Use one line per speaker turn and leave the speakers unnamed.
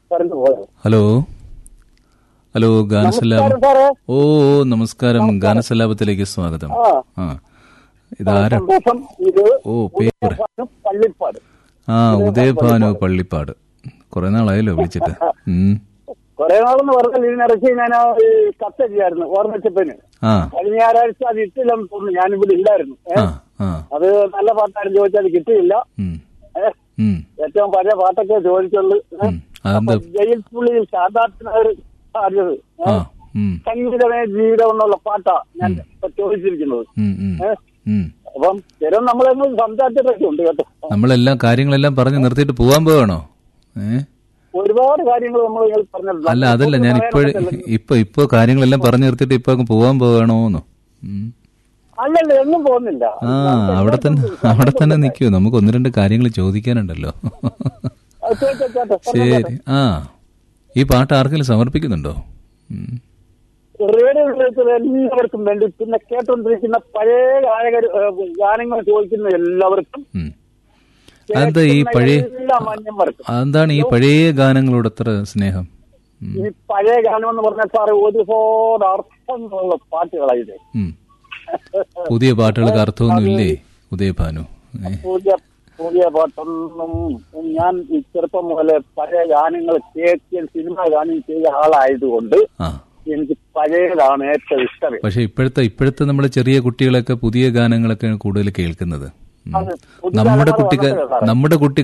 പറഞ്ഞു പോയത്
hello hello ഗാനസലാപം
നമസ്കാരം സാറേ
ഓ ഓ, നമസ്കാരം ഗാനസലാപത്തിലേക്ക് സ്വാഗതം
ആ
ആ ഇതാരാ
സന്തോഷം ഇത്
ഓ പേര്
ഉദയഭാനു പള്ളിപ്പാട്
ആ ഉദയഭാനു പള്ളിപ്പാട് കുറെ നാളായല്ലോ വിളിച്ചിട്ട് ഉം.
കുറെ നാളെന്ന് പറഞ്ഞാൽ ഇതിനിടയ്ക്ക് ഞാൻ ആ ഈ കത്ത് ചെയ്യായിരുന്നു ഓർമ്മിച്ചപ്പന്
ആ
കഴിഞ്ഞ ഞായറാഴ്ച അത് ഇട്ടില്ലെന്ന് തോന്നുന്നു ഞാനിവിടെ ഇല്ലായിരുന്നു ഏ?
ആ ആ
അത് നല്ല പാട്ടായിരുന്നു ചോദിച്ചാൽ അത് കിട്ടിയില്ല
ഉം,
ഏ?
ഉം,
ഏറ്റവും പഴയ പാട്ടൊക്കെ ചോദിച്ചുള്ളൂ ഏ?
ഉം. അതെന്താ
അപ്പൊ ജയിൽ പുള്ളിയിൽ ശാന്താത്തിനൊരു പാടിയത്
ആ ഉം,
സംഗീതമേ ജീവിതം എന്നുള്ള പാട്ടാ ഞാൻ ഇപ്പൊ ചോദിച്ചിരിക്കുന്നത്
ഉം, ഉം,
ഏ?
ഉം.
അപ്പം സ്ഥിരം നമ്മളെന്നും സംസാരിച്ചിട്ടൊക്കെ ഉണ്ട് കേട്ടോ
നമ്മളെല്ലാം കാര്യങ്ങളെല്ലാം പറഞ്ഞ് നിർത്തിയിട്ട് പോവാൻ പോവാണോ ഏ
ഒരുപാട് കാര്യങ്ങൾ നമ്മൾ പറഞ്ഞിട്ടുണ്ട്
അല്ല അതല്ല ഞാൻ ഇപ്പോഴ ഇപ്പൊ ഇപ്പൊ കാര്യങ്ങളെല്ലാം പറഞ്ഞു നിർത്തിയിട്ട് ഇപ്പൊ അങ്ങ് പോവാൻ പോവാണോന്ന് ഉം.
അല്ലല്ല എങ്ങും പോകുന്നില്ല
ആ അവിടെ തന്നെ അവിടെ തന്നെ നിൽക്കൂ നമുക്ക് ഒന്ന് രണ്ട് കാര്യങ്ങൾ ചോദിക്കാനുണ്ടല്ലോ
അത് ചോദിച്ചോ, ചോദിച്ചോ.
ശരി ആ ഈ പാട്ട് ആർക്കെങ്കിലും സമർപ്പിക്കുന്നുണ്ടോ ഉം.
റേഡിയോ വിളിച്ചത് എല്ലാവർക്കും വേണ്ടി പിന്നെ കേട്ടോണ്ടിരിക്കുന്ന പഴയ ഗായകർ ഗാനങ്ങൾ ചോദിക്കുന്ന എല്ലാവർക്കും
ഉം. അതെന്താ ഈ
കേൾക്കുന്ന
പഴയ
എല്ലാ മാന്യന്മാർക്കും
അതെന്താണ് ഈ പഴയ ഗാനങ്ങളോട് അത്ര സ്നേഹം ഉം.
ഈ പഴയ ഗാനം എന്ന് പറഞ്ഞാൽ സാറ് ഒരുപാട് അർത്ഥങ്ങളുള്ള പാട്ടുകളായത്
ഉം. പുതിയ പാട്ടുകൾക്ക് അർത്ഥമൊന്നും ഇല്ലേ ഉദയഭാനു ഏ?
പുതിയ പുതിയ പാട്ടൊന്നും ഞാൻ ഈ ചെറുപ്പം മുതലേ പഴയ ഗാനങ്ങൾ കേൾക്കിയ സിനിമ ഗാനം ചെയ്ത ആളായതുകൊണ്ട്
ആ
എനിക്ക് പഴയതാണ് ഏറ്റവും ഇഷ്ടം
പക്ഷെ ഇപ്പോഴത്തെ ഇപ്പോഴത്തെ നമ്മുടെ ചെറിയ കുട്ടികളൊക്കെ പുതിയ ഗാനങ്ങളൊക്കെ കൂടുതൽ കേൾക്കുന്നത് ഉം.
അത് പുതിയ
നമ്മുടെ
തലമുറ
കുട്ടിക്കാർ
വന്നതല്ലേ സാറേ?
നമ്മുടെ കുട്ടി